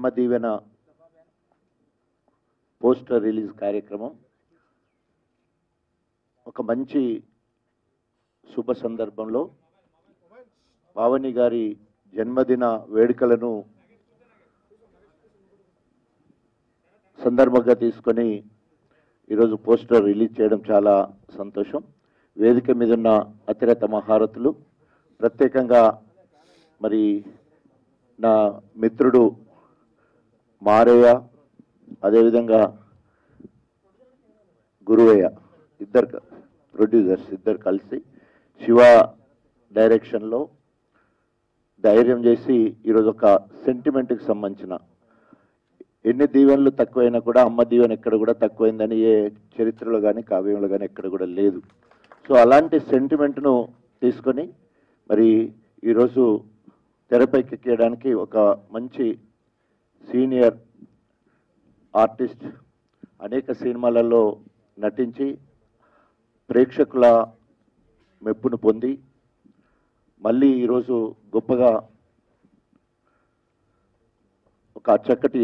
అమ్మ దీవెన poster release కార్యక్రమం ఒక మంచి శుభ సందర్భంలో పావని గారి జన్మదిన వేడుకలను సందర్భంగా తీసుకొని ఈరోజు పోస్టర్ రిలీజ్ చేయడం చాలా సంతోషం వేదిక మీద ఉన్న అతిరత మహారథులు ప్రత్యేకంగా మరి నా మిత్రుడు మారయ్య అదేవిధంగా గురువయ్య ఇద్దరు క- ప్రొడ్యూసర్స్ ఇద్దరు కలిసి శివ డైరెక్షన్లో ధైర్యం చేసి ఈరోజు ఒక సెంటిమెంట్కి సంబంధించిన ఎన్ని దీవెనలు తక్కువైనా కూడా అమ్మ దీవెన ఎక్కడ కూడా తక్కువైందని ఏ చరిత్రలో కానీ కావ్యంలో కానీ ఎక్కడ కూడా లేదు సో అలాంటి సెంటిమెంట్ను తీసుకొని మరి ఈరోజు తెరపైకి ఎక్కియడానికి ఒక మంచి సీనియర్ ఆర్టిస్ట్ అనేక సినిమాలలో నటించి ప్రేక్షకుల మెప్పును పొంది మళ్ళీ ఈరోజు గొప్పగా ఒక చక్కటి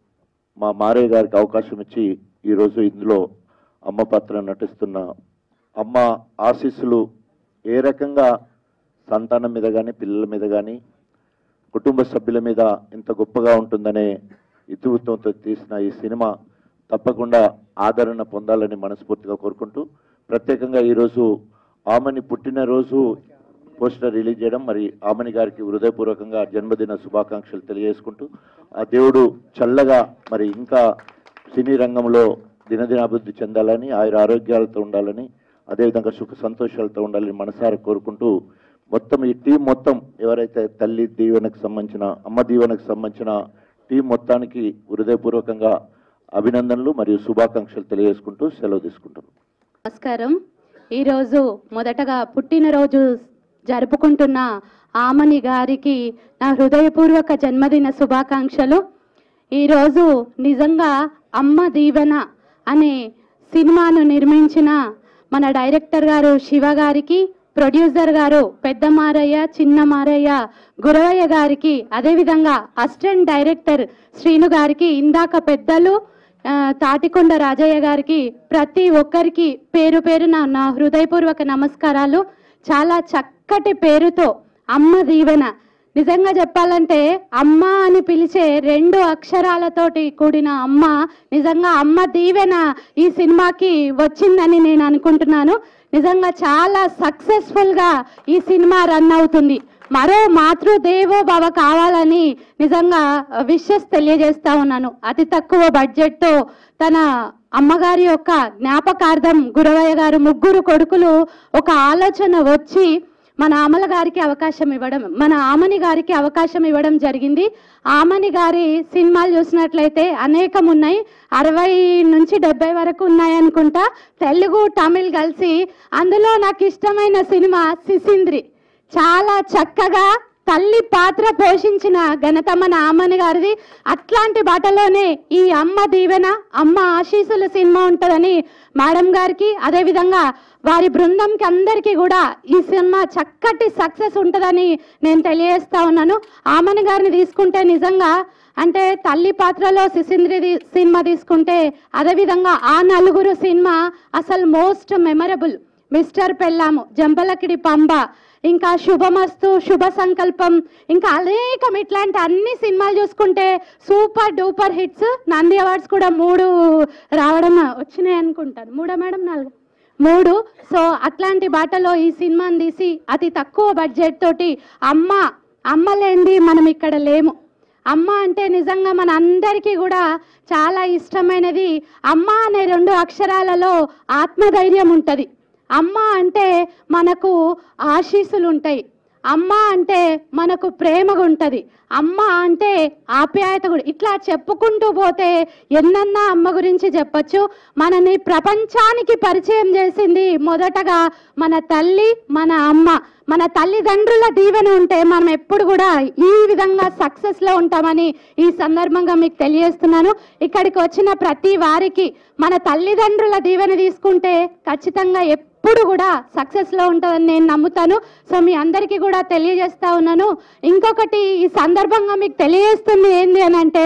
మా మారయ్య గారికి అవకాశం ఇచ్చి ఈరోజు ఇందులో అమ్మ పాత్ర నటిస్తున్న అమ్మ ఆశీస్సులు ఏ రకంగా సంతానం మీద కానీ పిల్లల మీద కానీ కుటుంబ సభ్యుల మీద ఇంత గొప్పగా ఉంటుందనే ఇతివృత్తంతో తీసిన ఈ సినిమా తప్పకుండా ఆదరణ పొందాలని మనస్ఫూర్తిగా కోరుకుంటూ ప్రత్యేకంగా ఈరోజు ఆమెని పుట్టినరోజు పోస్టర్ రిలీజ్ చేయడం మరి ఆమని గారికి హృదయపూర్వకంగా జన్మదిన శుభాకాంక్షలు తెలియజేసుకుంటూ ఆ దేవుడు చల్లగా మరి ఇంకా సినీ రంగంలో దినదినాభివృద్ధి చెందాలని ఆయన ఆరోగ్యాలతో ఉండాలని అదేవిధంగా సుఖ సంతోషాలతో ఉండాలని మనసారా కోరుకుంటూ మొత్తం ఈ టీం మొత్తం ఎవరైతే తల్లి దీవెనకు సంబంధించిన అమ్మ దీవెనకు సంబంధించిన టీం మొత్తానికి హృదయపూర్వకంగా అభినందనలు మరియు శుభాకాంక్షలు తెలియజేసుకుంటూ సెలవు తీసుకుంటాను నమస్కారం ఈరోజు మొదటగా పుట్టినరోజు జరుపుకుంటున్న ఆమని గారికి నా హృదయపూర్వక జన్మదిన శుభాకాంక్షలు ఈరోజు నిజంగా అమ్మ దీవెన అనే సినిమాను నిర్మించిన మన డైరెక్టర్ గారు శివ గారికి ప్రొడ్యూసర్ గారు పెద్ద మారయ్య చిన్న మారయ్య గురవయ్య గారికి అదేవిధంగా అసిస్టెంట్ డైరెక్టర్ శ్రీను గారికి ఇందాక పెద్దలు ఆ, తాటికొండ రాజయ్య గారికి ప్రతి ఒక్కరికి పేరు పేరున నా హృదయపూర్వక నమస్కారాలు చాలా చక్కటి పేరుతో అమ్మ దీవెన నిజంగా చెప్పాలంటే అమ్మ అని పిలిచే రెండు అక్షరాలతోటి కూడిన అమ్మ నిజంగా అమ్మ దీవెన ఈ సినిమాకి వచ్చిందని నేను అనుకుంటున్నాను నిజంగా చాలా సక్సెస్ఫుల్ గా ఈ సినిమా రన్ అవుతుంది మరో మాతృదేవో భవ కావాలని నిజంగా విషెస్ తెలియజేస్తా ఉన్నాను అతి తక్కువ బడ్జెట్ తో తన అమ్మగారి యొక్క జ్ఞాపకార్థం గురవయ్య గారు ముగ్గురు కొడుకులు ఒక ఆలోచన వచ్చి మన అమల గారికి అవకాశం ఇవ్వడం మన ఆమని గారికి అవకాశం ఇవ్వడం జరిగింది ఆమని గారి సినిమాలు చూసినట్లయితే అనేకం ఉన్నాయి అరవై నుంచి డెబ్బై వరకు ఉన్నాయి అనుకుంటా తెలుగు తమిళ్ కలిసి అందులో నాకు ఇష్టమైన సినిమా సిసింద్రి చాలా చక్కగా తల్లి పాత్ర పోషించిన ఘనత మన అమ్మని గారిది అట్లాంటి బాటలోనే ఈ అమ్మ దీవెన అమ్మ ఆశీస్సుల సినిమా ఉంటుందని మేడం గారికి అదేవిధంగా వారి బృందంకి అందరికీ కూడా ఈ సినిమా చక్కటి సక్సెస్ ఉంటుందని నేను తెలియజేస్తా ఉన్నాను ఆమని గారిని తీసుకుంటే నిజంగా అంటే తల్లి పాత్రలో సిసింద్రి ది- సినిమా తీసుకుంటే అదేవిధంగా ఆ నలుగురు సినిమా అసలు most memorable mister Pellam Jambalakidi Pamba ఇంకా శుభమస్తు శుభ సంకల్పం ఇంకా అనేకం ఇట్లాంటి అన్ని సినిమాలు చూసుకుంటే super duper hits Nandi awards కూడా మూడు రావడం వచ్చినాయి అనుకుంటాను మూడా మేడం నాలుగు మూడు సో అట్లాంటి బాటలో ఈ సినిమాని తీసి అతి తక్కువ బడ్జెట్ తోటి అమ్మ అమ్మ లేనిది మనం ఇక్కడ లేము అమ్మ అంటే నిజంగా మన అందరికీ కూడా చాలా ఇష్టమైనది అమ్మ అనే రెండు అక్షరాలలో ఆత్మధైర్యం ఉంటుంది అమ్మ అంటే మనకు ఆశీస్సులు ఉంటాయి అమ్మ అంటే మనకు ప్రేమగా ఉంటుంది అమ్మ అంటే ఆప్యాయత కూడా ఇట్లా చెప్పుకుంటూ పోతే ఎన్నన్నా అమ్మ గురించి చెప్పొచ్చు మనని ప్రపంచానికి పరిచయం చేసింది మొదటగా మన తల్లి మన అమ్మ మన తల్లిదండ్రుల దీవెన ఉంటే మనం ఎప్పుడు కూడా ఈ విధంగా సక్సెస్ లో ఉంటామని ఈ సందర్భంగా మీకు తెలియజేస్తున్నాను ఇక్కడికి వచ్చిన ప్రతి వారికి మన తల్లిదండ్రుల దీవెన తీసుకుంటే ఖచ్చితంగా ఎప్పుడు కూడా సక్సెస్ లో ఉంటుందని నేను నమ్ముతాను సో మీ అందరికీ కూడా తెలియజేస్తా ఉన్నాను ఇంకొకటి ఈ సందర్భంగా మీకు తెలియజేస్తుంది ఏంది అని అంటే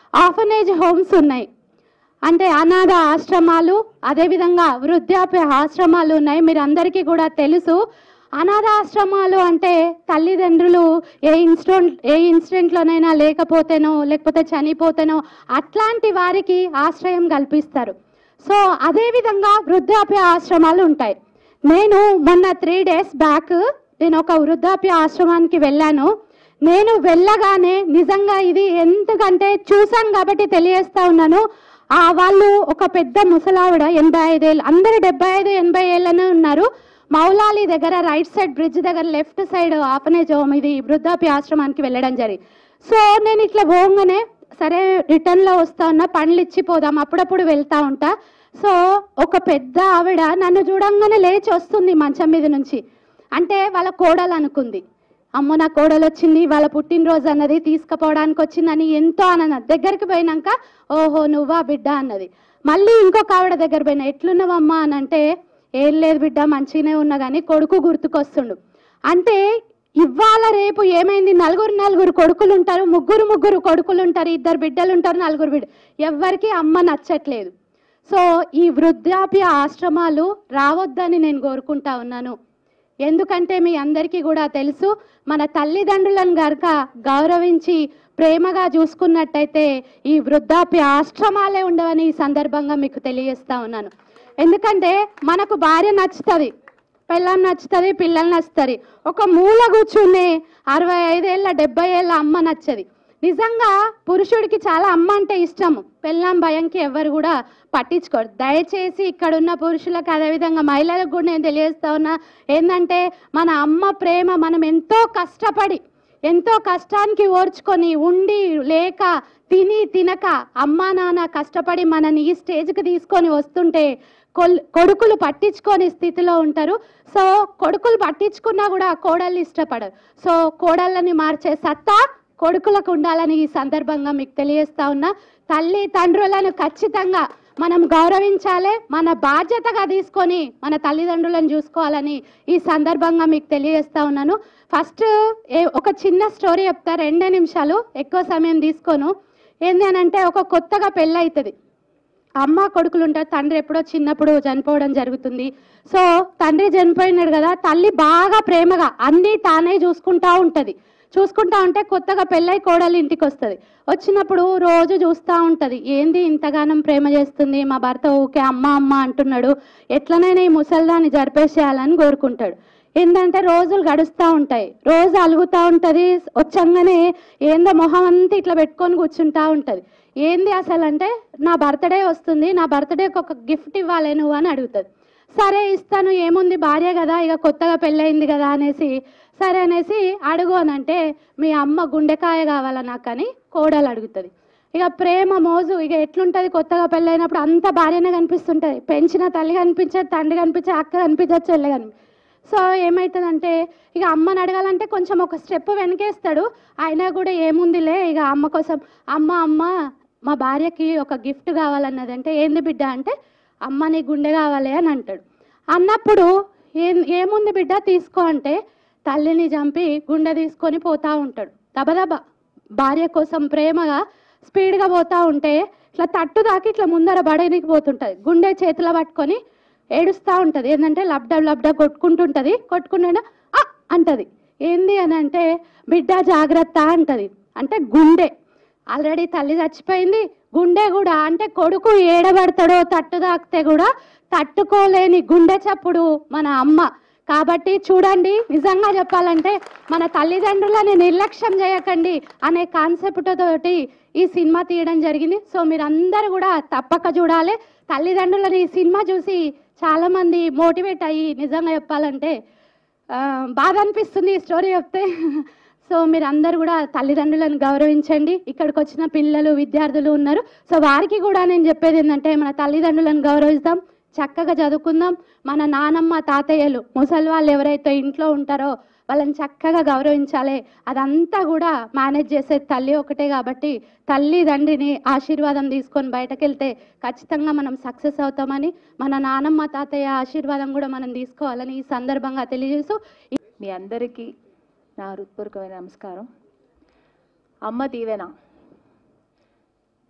ఆఫనేజ్ హోమ్స్ ఉన్నాయి అంటే అనాథ ఆశ్రమాలు అదేవిధంగా వృద్ధాప్య ఆశ్రమాలు ఉన్నాయి మీరు అందరికీ కూడా తెలుసు అనాథ ఆశ్రమాలు అంటే తల్లిదండ్రులు ఏ ఇన్సిడెంట్ ఏ ఇన్సిడెంట్లోనైనా లేకపోతేనో లేకపోతే చనిపోతేనో అట్లాంటి వారికి ఆశ్రయం కల్పిస్తారు సో అదేవిధంగా వృద్ధాప్య ఆశ్రమాలు ఉంటాయి నేను మొన్న త్రీ డేస్ బ్యాక్ నేను ఒక వృద్ధాప్య ఆశ్రమానికి వెళ్ళాను నేను వెళ్ళగానే నిజంగా ఇది ఎందుకంటే చూశాను కాబట్టి తెలియజేస్తా ఉన్నాను ఆ వాళ్ళు ఒక పెద్ద ముసలావిడ ఎనభై ఐదేళ్ళు అందరు డెబ్బై ఐదు ఎనభై ఏళ్ళనే ఉన్నారు మౌలాలి దగ్గర రైట్ సైడ్ బ్రిడ్జ్ దగ్గర లెఫ్ట్ సైడ్ ఆఫనేజ్ హోమ్ ఇది వృద్ధాప్య ఆశ్రమానికి వెళ్ళడం జరిగింది సో నేను ఇట్లా పోగానే సరే రిటర్న్లో వస్తా ఉన్నా పండ్లు ఇచ్చి పోదాం అప్పుడప్పుడు వెళ్తా ఉంటా సో ఒక పెద్ద ఆవిడ నన్ను చూడంగానే లేచి వస్తుంది మంచం మీద నుంచి అంటే వాళ్ళ కోడలు అనుకుంది అమ్మో నా కోడలు వచ్చింది వాళ్ళ పుట్టినరోజు అన్నది తీసుకుపోవడానికి వచ్చిందని ఎంతో ఆనందం దగ్గరికి పోయినాక ఓహో నువ్వా బిడ్డ అన్నది మళ్ళీ ఇంకొక ఆవిడ దగ్గర పోయినా ఎట్లున్నావమ్మా అని అంటే ఏం లేదు బిడ్డ మంచిగానే ఉన్నా కానీ కొడుకు గుర్తుకొస్తుండు అంటే ఇవాళ రేపు ఏమైంది నలుగురు నలుగురు కొడుకులు ఉంటారు ముగ్గురు ముగ్గురు కొడుకులు ఉంటారు ఇద్దరు బిడ్డలు ఉంటారు నలుగురు బిడ్డ ఎవ్వరికి అమ్మ నచ్చట్లేదు సో ఈ వృద్ధాప్య ఆశ్రమాలు రావద్దని నేను కోరుకుంటా ఉన్నాను ఎందుకంటే మీ అందరికీ కూడా తెలుసు మన తల్లిదండ్రులను గనక గౌరవించి ప్రేమగా చూసుకున్నట్టయితే ఈ వృద్ధాప్య ఆశ్రమాలే ఉండవని ఈ సందర్భంగా మీకు తెలియజేస్తా ఉన్నాను ఎందుకంటే మనకు భార్య నచ్చుతుంది పిల్లలు నచ్చుతుంది పిల్లలు నచ్చుతుంది ఒక మూల కూర్చునే అరవై ఐదేళ్ళ డెబ్బై ఏళ్ళ అమ్మ నచ్చది నిజంగా పురుషుడికి చాలా అమ్మ అంటే ఇష్టము పెళ్ళాం భయంకి ఎవరు కూడా పట్టించుకోరు దయచేసి ఇక్కడ ఉన్న పురుషులకు అదేవిధంగా మహిళలకు కూడా నేను తెలియజేస్తా ఉన్నా ఏంటంటే మన అమ్మ ప్రేమ మనం ఎంతో కష్టపడి ఎంతో కష్టానికి ఓర్చుకొని ఉండి లేక తిని తినక అమ్మా నాన్న కష్టపడి మనని ఈ స్టేజ్కి తీసుకొని వస్తుంటే కొల్ కొడుకులు పట్టించుకొని స్థితిలో ఉంటారు సో కొడుకులు పట్టించుకున్నా కూడా కోడళ్ళు ఇష్టపడరు సో కోడళ్ళని మార్చే సత్తా కొడుకులకు ఉండాలని ఈ సందర్భంగా మీకు తెలియజేస్తా ఉన్నా తల్లి తండ్రులను ఖచ్చితంగా మనం గౌరవించాలి మన బాధ్యతగా తీసుకొని మన తల్లిదండ్రులను చూసుకోవాలని ఈ సందర్భంగా మీకు తెలియజేస్తా ఉన్నాను ఫస్ట్ ఏ ఒక చిన్న స్టోరీ చెప్తా రెండే నిమిషాలు ఎక్కువ సమయం తీసుకోను ఏంది అని అంటే ఒక కొత్తగా పెళ్ళి అవుతుంది అమ్మ కొడుకులు ఉంటారు తండ్రి ఎప్పుడో చిన్నప్పుడు చనిపోవడం జరుగుతుంది సో తండ్రి చనిపోయినాడు కదా తల్లి బాగా ప్రేమగా అన్నీ తానే చూసుకుంటా ఉంటుంది చూసుకుంటా ఉంటే కొత్తగా పెళ్ళై కోడలు ఇంటికి వస్తుంది వచ్చినప్పుడు రోజు చూస్తూ ఉంటుంది ఏంది ఇంతగానం ప్రేమ చేస్తుంది మా భర్త ఊకే అమ్మ అమ్మ అంటున్నాడు ఎట్లనైనా ఈ ముసల్దాన్ని జరిపేసేయాలని కోరుకుంటాడు ఏంటంటే రోజులు గడుస్తూ ఉంటాయి రోజు అలుగుతూ ఉంటుంది వచ్చంగానే ఏందో మొహం అంతా ఇట్లా పెట్టుకొని కూర్చుంటా ఉంటుంది ఏంది అసలు అంటే నా బర్త్డే వస్తుంది నా బర్త్డేకి ఒక గిఫ్ట్ ఇవ్వాలి నువ్వు అని అడుగుతుంది సరే ఇస్తాను ఏముంది భార్య కదా ఇక కొత్తగా పెళ్ళయింది కదా అనేసి సరే అనేసి అడుగు అని అంటే మీ అమ్మ గుండెకాయ కావాలా నాకు అని కోడలు అడుగుతుంది ఇక ప్రేమ మోజు ఇక ఎట్లుంటుంది కొత్తగా పెళ్ళైనప్పుడు అంత భార్యనే కనిపిస్తుంటుంది పెంచిన తల్లి కనిపించేది తండ్రి కనిపించే అక్క కనిపించదు చెల్లె కనిపి సో ఏమవుతుందంటే ఇక అమ్మని అడగాలంటే కొంచెం ఒక స్టెప్ వెనకేస్తాడు అయినా కూడా ఏముందిలే ఇక అమ్మ కోసం అమ్మ అమ్మ మా భార్యకి ఒక గిఫ్ట్ కావాలన్నది అంటే ఏంది బిడ్డ అంటే అమ్మ నీ గుండె కావాలి అని అంటాడు అన్నప్పుడు ఏం ఏముంది బిడ్డ తీసుకో అంటే తల్లిని చంపి గుండె తీసుకొని పోతా ఉంటాడు దబదబ భార్య కోసం ప్రేమగా స్పీడ్గా పోతా ఉంటే ఇట్లా తట్టు దాకి ఇట్లా ముందర బడనికి పోతుంటుంది గుండె చేతిలో పట్టుకొని ఏడుస్తూ ఉంటుంది ఏంటంటే లబ్డా లబ్డా కొట్టుకుంటుంటుంది కొట్టుకుంటుంటే "ఆ" అంటది ఏంది అని అంటే బిడ్డ జాగ్రత్త అంటది అంటే గుండె ఆల్రెడీ తల్లి చచ్చిపోయింది గుండె కూడా అంటే కొడుకు ఏడబడతాడో తట్టు తాకితే కూడా తట్టుకోలేని గుండె చప్పుడు మన అమ్మ కాబట్టి చూడండి నిజంగా చెప్పాలంటే మన తల్లిదండ్రులని నిర్లక్ష్యం చేయకండి అనే కాన్సెప్ట్ తోటి ఈ సినిమా తీయడం జరిగింది సో మీరందరూ కూడా తప్పక చూడాలి తల్లిదండ్రులని ఈ సినిమా చూసి చాలామంది మోటివేట్ అయ్యి నిజంగా చెప్పాలంటే ఆ, బాధ అనిపిస్తుంది ఈ స్టోరీ చెప్తే సో మీరు అందరు కూడా తల్లిదండ్రులను గౌరవించండి ఇక్కడికి వచ్చిన పిల్లలు విద్యార్థులు ఉన్నారు సో వారికి కూడా నేను చెప్పేది ఏంటంటే మన తల్లిదండ్రులను గౌరవిస్తాం చక్కగా చదువుకుందాం మన నానమ్మ తాతయ్యలు ముసలి వాళ్ళు ఎవరైతే ఇంట్లో ఉంటారో వాళ్ళని చక్కగా గౌరవించాలి అదంతా కూడా మేనేజ్ చేసే తల్లి ఒకటే కాబట్టి తల్లి తండ్రిని ఆశీర్వాదం తీసుకొని బయటకు వెళ్తే ఖచ్చితంగా మనం సక్సెస్ అవుతామని మన నానమ్మ తాతయ్య ఆశీర్వాదం కూడా మనం తీసుకోవాలని ఈ సందర్భంగా తెలియజేస్తూ మీ అందరికీ నా హృత్పూర్వకమైన నమస్కారం అమ్మ దీవెన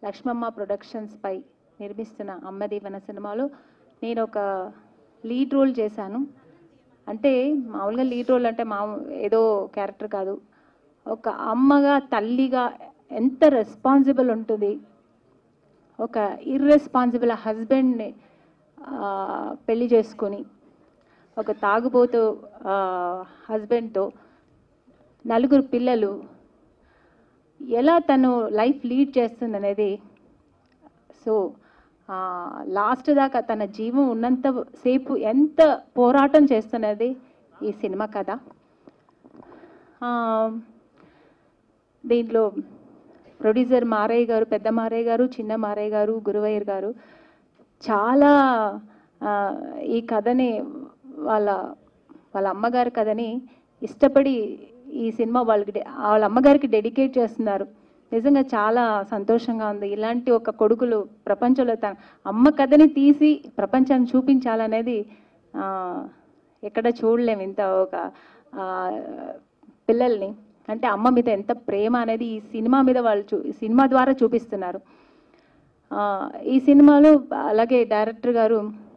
లక్ష్మమ్మ ప్రొడక్షన్స్ పై నిర్మిస్తున్న అమ్మ దీవెన సినిమాలో నేను ఒక లీడ్ రోల్ చేశాను అంటే మామూలుగా లీడ్ రోల్ అంటే మా ఏదో క్యారెక్టర్ కాదు ఒక అమ్మగా తల్లిగా ఎంత రెస్పాన్సిబుల్ ఉంటుంది ఒక ఇర్రెస్పాన్సిబుల్ హస్బెండ్ని పెళ్లి చేసుకొని ఒక తాగుబోతు హస్బెండ్తో నలుగురు పిల్లలు ఎలా తను లైఫ్ లీడ్ చేస్తుంది అనేది సో లాస్ట్ దాకా తన జీవం ఉన్నంత సేపు ఎంత పోరాటం చేస్తున్నది ఈ సినిమా కథ ఆ, దీంట్లో ప్రొడ్యూసర్ మారయ్య గారు పెద్ద మారయ్య గారు చిన్న మారయ్య గారు గురువయ్యర్ గారు చాలా ఆ, ఈ కథని వాళ్ళ వాళ్ళ అమ్మగారి కథని ఇష్టపడి ఈ సినిమా వాళ్ళకి డె- వాళ్ళ అమ్మగారికి డెడికేట్ చేస్తున్నారు నిజంగా చాలా సంతోషంగా ఉంది ఇలాంటి ఒక కొడుకులు ప్రపంచంలో తన అమ్మ కథని తీసి ప్రపంచాన్ని చూపించాలనేది ఆ, ఎక్కడ చూడలేము ఇంత ఒక ఆ, పిల్లల్ని అంటే అమ్మ మీద ఎంత ప్రేమ అనేది ఈ సినిమా మీద వాళ్ళు చూ ఈ సినిమా ద్వారా చూపిస్తున్నారు ఆ, ఈ సినిమాలో అలాగే డైరెక్టర్ గారు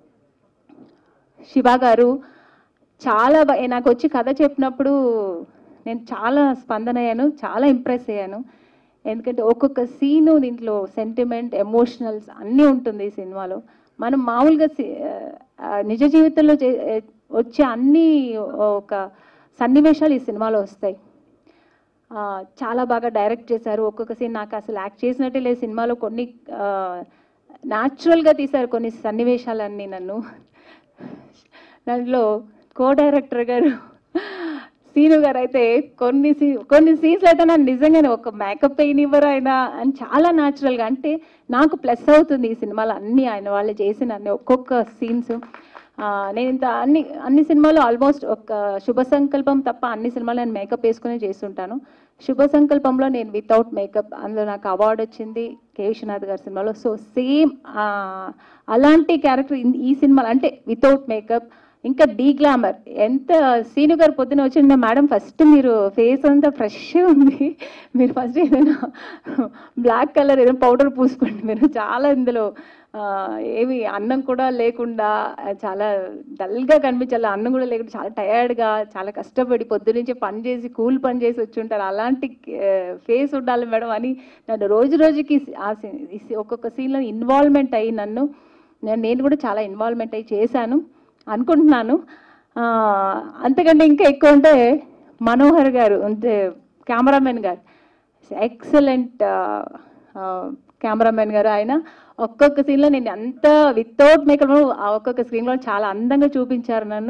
శివ గారు చాలా బా- నాకు వచ్చి కథ చెప్పినప్పుడు నేను చాలా స్పందన అయ్యాను చాలా ఇంప్రెస్ అయ్యాను ఎందుకంటే ఒక్కొక్క సీను దీంట్లో సెంటిమెంట్ ఎమోషనల్స్ అన్నీ ఉంటుంది ఈ సినిమాలో మనం మామూలుగా సి- ఆ, నిజ జీవితంలో చే- వచ్చే అన్ని ఒక సన్నివేశాలు ఈ సినిమాలో వస్తాయి ఆ, చాలా బాగా డైరెక్ట్ చేశారు ఒక్కొక్క సీన్ నాకు అసలు యాక్ట్ చేసినట్టే లేదు సినిమాలో కొన్ని న్యాచురల్గా తీశారు కొన్ని సన్నివేశాలన్నీ నన్ను దాంట్లో కో డైరెక్టర్ గారు సీను గారు అయితే కొన్ని సీ కొన్ని సీన్స్లో అయితే నన్ను నిజంగానే ఒక మేకప్ వేయనివ్వరు ఆయన అని చాలా న్యాచురల్గా అంటే నాకు ప్లస్ అవుతుంది ఈ సినిమాలో అన్ని ఆయన వాళ్ళు చేసిన అన్ని ఒక్కొక్క సీన్స్ నేను ఇంత అన్ని అన్ని సినిమాలు ఆల్మోస్ట్ ఒక శుభ సంకల్పం తప్ప అన్ని సినిమాలు నేను మేకప్ వేసుకునే చేస్తుంటాను శుభ సంకల్పంలో నేను వితౌట్ మేకప్ అందులో నాకు అవార్డు వచ్చింది కే విశ్వనాథ్ గారి సినిమాలో సో సేమ్ అలాంటి క్యారెక్టర్ ఈ సినిమాలో అంటే వితౌట్ మేకప్ ఇంకా డీ గ్లామర్ ఎంత సీను గారు పొద్దున వచ్చిందో మేడం ఫస్ట్ మీరు ఫేస్ అంతా ఫ్రెష్ ఉంది మీరు ఫస్ట్ ఏదైనా బ్లాక్ కలర్ ఏదైనా పౌడర్ పూసుకోండి మీరు చాలా ఇందులో ఆ, ఏమి అన్నం కూడా లేకుండా ఆ, చాలా డల్గా కనిపించాలి అన్నం కూడా లేకుండా చాలా టయర్డ్గా చాలా కష్టపడి పొద్దునుంచి పని చేసి కూల్ పని చేసి వచ్చి ఉంటారు అలాంటి ఫేస్ ఉండాలి మేడం అని నన్ను రోజు రోజుకి ఆ scene- ఈ scene- ఒక్కొక్క సీన్లో ఇన్వాల్వ్మెంట్ అయ్యి నన్ను నేను నేను కూడా చాలా ఇన్వాల్వ్మెంట్ అయ్యి చేశాను అనుకుంటున్నాను ఆ, అంతకంటే ఇంకా ఎక్కువ అంటే మనోహర్ గారు అంటే కెమెరామెన్ గారు ఎక్సలెంట్ కెమెరామెన్ గారు ఆయన ఒక్కొక్క సీన్లో నేను అంత వితౌట్ మేకప్ ఒక్కొక్క స్క్రీన్లో చాలా అందంగా చూపించారు నన్ను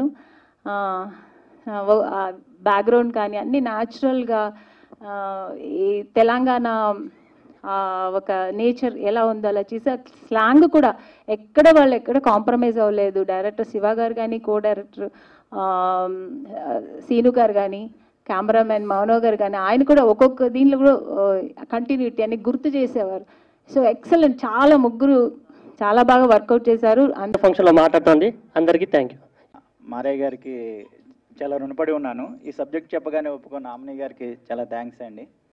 బ్యాక్గ్రౌండ్ కానీ అన్ని న్యాచురల్గా ఈ తెలంగాణ ఆ, ఒక నేచర్ ఎలా ఉందో అలా చేసి స్లాంగ్ కూడా ఎక్కడ వాళ్ళు ఎక్కడ కాంప్రమైజ్ అవ్వలేదు డైరెక్టర్ శివ గారు కానీ కో డైరెక్టర్ సీను గారు కానీ కెమెరామెన్ మౌనో గారు కానీ ఆయన కూడా ఒక్కొక్క దీనిలో కూడా కంటిన్యూటీ అని గుర్తు చేసేవారు సో ఎక్సలెంట్ చాలా ముగ్గురు చాలా బాగా వర్కౌట్ చేశారు అంత ఫంక్షన్లో మాట్లాడుతోంది అందరికీ థ్యాంక్ యూ మారయ్య గారికి చాలా రుణపడి ఉన్నాను ఈ సబ్జెక్ట్ చెప్పగానే ఒప్పుకున్న ఆమ్ని గారికి చాలా థ్యాంక్స్ అండి